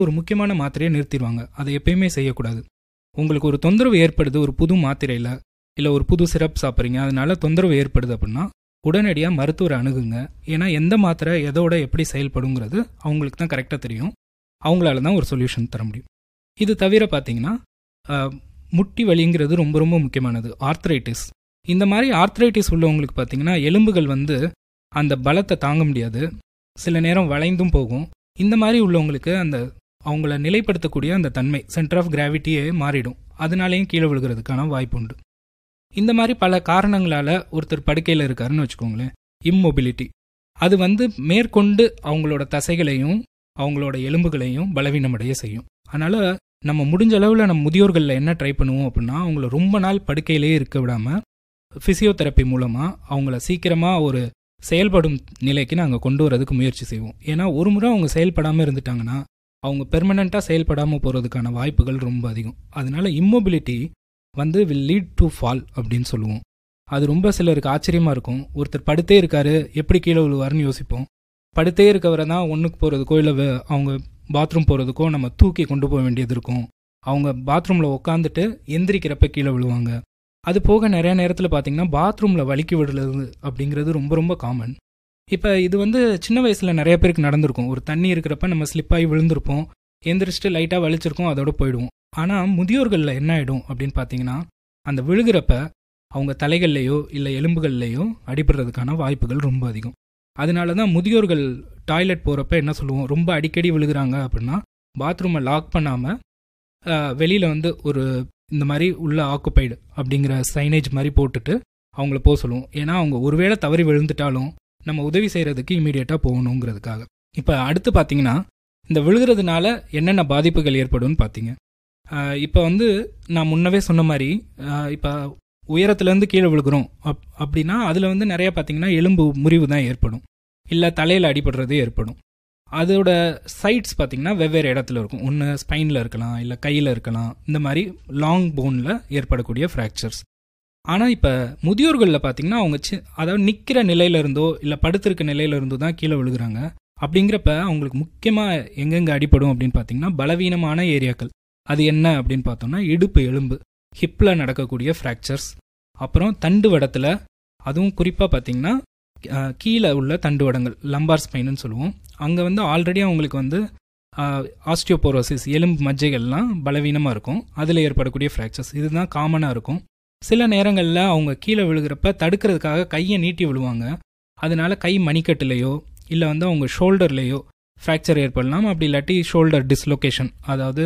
ஒரு முக்கியமான மாத்திரையை நிறுத்திடுவாங்க அதை எப்பயுமே செய்யக்கூடாது உங்களுக்கு ஒரு தொந்தரவு ஏற்படுது ஒரு புது மாத்திரையில் இல்லை ஒரு புது சிரப் சாப்பிட்றீங்க அதனால தொந்தரவு ஏற்படுது அப்படின்னா உடனடியாக மருத்துவரை அணுகுங்க ஏன்னா எந்த மாத்திரை எதோட எப்படி செயல்படுங்கிறது அவங்களுக்கு தான் கரெக்டாக தெரியும் அவங்களால தான் ஒரு சொல்யூஷன் தர முடியும் இது தவிர பார்த்தீங்கன்னா அஹ், முட்டி வலிங்கிறது ரொம்ப ரொம்ப முக்கியமானது ஆர்த்ரைட்டிஸ் இந்த மாதிரி ஆர்த்ரைட்டிஸ் உள்ளவங்களுக்கு பார்த்தீங்கன்னா எலும்புகள் வந்து அந்த பலத்தை தாங்க முடியாது சில நேரம் வளைந்தும் போகும் இந்த மாதிரி உள்ளவங்களுக்கு அந்த அவங்கள நிலைப்படுத்தக்கூடிய அந்த தன்மை சென்டர் ஆஃப் கிராவிட்டியே மாறிடும் அதனாலேயும் கீழே விழுகிறதுக்கான வாய்ப்பு உண்டு இந்த மாதிரி பல காரணங்களால் ஒருத்தர் படுக்கையில் இருக்காருன்னு வச்சுக்கோங்களேன் இம்மொபிலிட்டி அது வந்து மேற்கொண்டு அவங்களோட தசைகளையும் அவங்களோட எலும்புகளையும் பலவீனமடைய செய்யும் அதனால் நம்ம முடிஞ்ச அளவில் நம்ம முதியோர்களில் என்ன ட்ரை பண்ணுவோம் அப்படின்னா அவங்கள ரொம்ப நாள் படுக்கையிலே இருக்க விடாமல் ஃபிசியோதெரப்பி மூலமாக அவங்கள சீக்கிரமாக ஒரு செயல்படும் நிலைக்கு நாங்கள் கொண்டு வரதுக்கு முயற்சி செய்வோம் ஏன்னா ஒரு முறை அவங்க செயல்படாமல் இருந்துட்டாங்கன்னா அவங்க பெர்மனண்ட்டாக செயல்படாமல் போகிறதுக்கான வாய்ப்புகள் ரொம்ப அதிகம் அதனால இம்மொபிலிட்டி வந்து வில் லீட் டு ஃபால் அப்படின்னு சொல்லுவோம் அது ரொம்ப சிலருக்கு ஆச்சரியமாக இருக்கும் ஒருத்தர் படுத்தே இருக்காரு எப்படி கீழே விழுவாருன்னு யோசிப்போம் படுத்தே இருக்கவரை தான் ஒன்றுக்கு போகிறதுக்கோ இல்லை அவங்க பாத்ரூம் போகிறதுக்கோ நம்ம தூக்கி கொண்டு போக வேண்டியது இருக்கும் அவங்க பாத்ரூமில் உட்காந்துட்டு எந்திரிக்கிறப்ப கீழே விழுவாங்க அது போக நிறைய நேரத்தில் பார்த்தீங்கன்னா பாத்ரூமில் வலிக்கி விடுறது அப்படிங்கிறது ரொம்ப ரொம்ப காமன் இப்போ இது வந்து சின்ன வயசில் நிறைய பேருக்கு நடந்திருக்கும் ஒரு தண்ணி இருக்கிறப்ப நம்ம ஸ்லிப்பாகி விழுந்திருப்போம் எந்திரிச்சிட்டு லைட்டாக வலிச்சிருக்கோம் அதோட போயிடுவோம் ஆனால் முதியோர்களில் என்ன ஆகிடும் அப்படின்னு பார்த்தீங்கன்னா அந்த விழுகிறப்ப அவங்க தலைகள்லையோ இல்லை எலும்புகள்லையோ அடிபடுறதுக்கான வாய்ப்புகள் ரொம்ப அதிகம் அதனால தான் முதியோர்கள் டாய்லெட் போகிறப்ப என்ன சொல்லுவோம் ரொம்ப அடிக்கடி விழுகிறாங்க அப்படின்னா பாத்ரூமை லாக் பண்ணாமல் வெளியில் வந்து ஒரு இந்த மாதிரி உள்ள ஆக்குப்பைடு அப்படிங்கிற சைனேஜ் மாதிரி போட்டுட்டு அவங்கள போக சொல்லுவோம் ஏன்னா அவங்க ஒருவேளை தவறி விழுந்துட்டாலும் நம்ம உதவி செய்கிறதுக்கு இமீடியட்டாக போகணுங்கிறதுக்காக இப்போ அடுத்து பார்த்தீங்கன்னா இந்த விழுகிறதுனால என்னென்ன பாதிப்புகள் ஏற்படும்னு பார்த்தீங்க இப்போ வந்து நான் முன்னவே சொன்ன மாதிரி இப்போ உயரத்துலேருந்து கீழே விழுகிறோம் அப் அப்படின்னா அதில் வந்து நிறைய பார்த்தீங்கன்னா எலும்பு முறிவு தான் ஏற்படும் இல்லை தலையில் அடிபடுறது ஏற்படும் அதோட சைட்ஸ் பார்த்தீங்கன்னா வெவ்வேறு இடத்துல இருக்கும் ஒன்று ஸ்பைனில் இருக்கலாம் இல்லை கையில் இருக்கலாம் இந்த மாதிரி லாங் போனில் ஏற்படக்கூடிய ஃப்ராக்சர்ஸ் ஆனால் இப்போ முதியோர்களில் பார்த்தீங்கன்னா அவங்க சி அதாவது நிற்கிற நிலையில இருந்தோ இல்லை படுத்திருக்க நிலையில இருந்தோ தான் கீழே விழுகிறாங்க அப்படிங்கிறப்ப அவங்களுக்கு முக்கியமாக எங்கெங்கே அடிப்படும் அப்படின்னு பார்த்தீங்கன்னா பலவீனமான ஏரியாக்கள் அது என்ன அப்படின்னு பார்த்தோம்னா இடுப்பு எலும்பு ஹிப்பில் நடக்கக்கூடிய ஃப்ராக்சர்ஸ் அப்புறம் தண்டு வடத்தில் அதுவும் குறிப்பாக பார்த்தீங்கன்னா கீழே உள்ள தண்டு வடங்கள் லம்பார் ஸ்பைனுன்னு சொல்லுவோம் அங்கே வந்து ஆல்ரெடி அவங்களுக்கு வந்து ஆஸ்டியோபோரோசிஸ் எலும்பு மஜ்ஜைகள்லாம் பலவீனமாக இருக்கும் அதில் ஏற்படக்கூடிய ஃப்ராக்சர்ஸ் இதுதான் காமனாக இருக்கும் சில நேரங்களில் அவங்க கீழே விழுகிறப்ப தடுக்கிறதுக்காக கையை நீட்டி விழுவாங்க அதனால கை மணிக்கட்டுலேயோ இல்லை வந்து அவங்க ஷோல்டர்லேயோ ஃப்ராக்சர் ஏற்படலாம் அப்படி இல்லாட்டி ஷோல்டர் டிஸ்லொகேஷன் அதாவது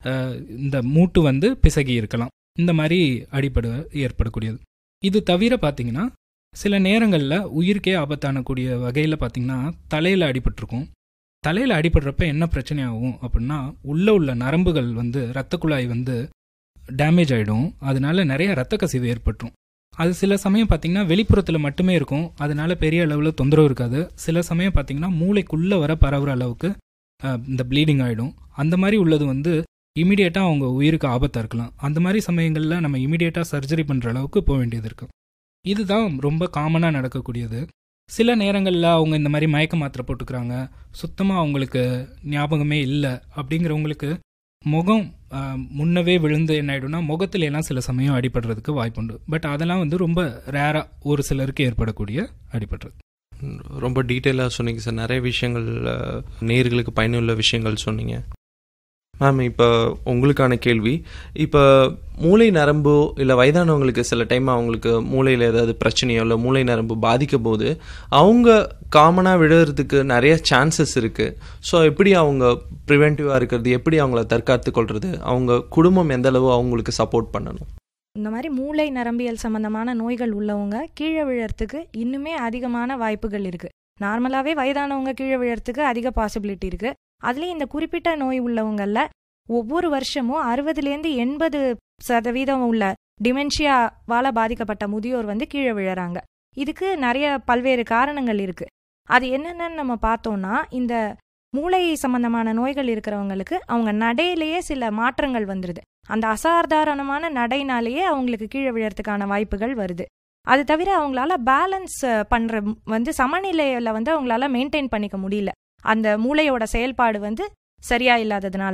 இந்த மூட்டு வந்து பிசகி இருக்கலாம் இந்த மாதிரி அடிப்படு ஏற்படக்கூடியது இது தவிர பார்த்தீங்கன்னா சில நேரங்களில் உயிருக்கே ஆபத்தானக்கூடிய வகையில் பார்த்தீங்கன்னா தலையில் அடிபட்டிருக்கும் தலையில் அடிபடுறப்ப என்ன பிரச்சனை ஆகும் அப்படின்னா உள்ளே உள்ள நரம்புகள் வந்து இரத்த குழாய் வந்து டேமேஜ் ஆகிடும் அதனால நிறைய ரத்த கசிவு ஏற்பட்டுரும் அது சில சமயம் பார்த்தீங்கன்னா வெளிப்புறத்தில் மட்டுமே இருக்கும் அதனால பெரிய அளவில் தொந்தரவு இருக்காது சில சமயம் பார்த்தீங்கன்னா மூளைக்குள்ளே வர பரவுற அளவுக்கு இந்த ப்ளீடிங் ஆகிடும் அந்த மாதிரி உள்ளது வந்து இமீடியட்டாக அவங்க உயிருக்கு ஆபத்தாக இருக்கலாம் அந்த மாதிரி சமயங்களில் நம்ம இமீடியட்டாக சர்ஜரி பண்ணுற அளவுக்கு போக வேண்டியது இருக்குது இதுதான் ரொம்ப காமனாக நடக்கக்கூடியது சில நேரங்களில் அவங்க இந்த மாதிரி மயக்க மாத்திரை போட்டுக்கிறாங்க சுத்தமாக அவங்களுக்கு ஞாபகமே இல்லை அப்படிங்கிறவங்களுக்கு முகம் முன்னவே விழுந்து என்ன ஆகிடும்னா முகத்துல எல்லாம் சில சமயம் அடிபடுறதுக்கு வாய்ப்புண்டு பட் அதெல்லாம் வந்து ரொம்ப ரேராக ஒரு சிலருக்கு ஏற்படக்கூடிய அடிபடுறது ரொம்ப டீட்டெயிலாக சொன்னீங்க சார் நிறைய விஷயங்கள் நேர்களுக்கு பயனுள்ள விஷயங்கள் சொன்னீங்க மேம் இப்போ உங்களுக்கான கேள்வி இப்போ மூளை நரம்போ இல்லை வயதானவங்களுக்கு சில டைம் அவங்களுக்கு மூளையில் ஏதாவது பிரச்சனையோ இல்லை மூளை நரம்பு பாதிக்கும் போது அவங்க காமனாக விழுறதுக்கு நிறைய சான்சஸ் இருக்குது ஸோ எப்படி அவங்க ப்ரிவென்டிவாக இருக்கிறது எப்படி அவங்கள தற்காத்து கொள்வது அவங்க குடும்பம் எந்த அளவு அவங்களுக்கு சப்போர்ட் பண்ணணும் இந்த மாதிரி மூளை நரம்பியல் சம்பந்தமான நோய்கள் உள்ளவங்க கீழே விழறதுக்கு இன்னுமே அதிகமான வாய்ப்புகள் இருக்குது நார்மலாகவே வயதானவங்க கீழே விழறதுக்கு அதிக பாசிபிலிட்டி இருக்குது அதுலேயும் இந்த குறிப்பிட்ட நோய் உள்ளவங்கள ஒவ்வொரு வருஷமும் அறுபதுலேருந்து எண்பது சதவீதம் உள்ள டிமென்ஷியாவால் பாதிக்கப்பட்ட முதியோர் வந்து கீழே விழறாங்க இதுக்கு நிறைய பல்வேறு காரணங்கள் இருக்கு அது என்னென்னு நம்ம பார்த்தோம்னா இந்த மூளை சம்பந்தமான நோய்கள் இருக்கிறவங்களுக்கு அவங்க நடையிலேயே சில மாற்றங்கள் வந்துடுது அந்த அசாதாரணமான நடைனாலேயே அவங்களுக்கு கீழே விழறதுக்கான வாய்ப்புகள் வருது அது தவிர அவங்களால பேலன்ஸ் பண்ணுற வந்து சமநிலையில் வந்து அவங்களால மெயின்டைன் பண்ணிக்க முடியல அந்த மூளையோட செயல்பாடு வந்து சரியா இல்லாததுனால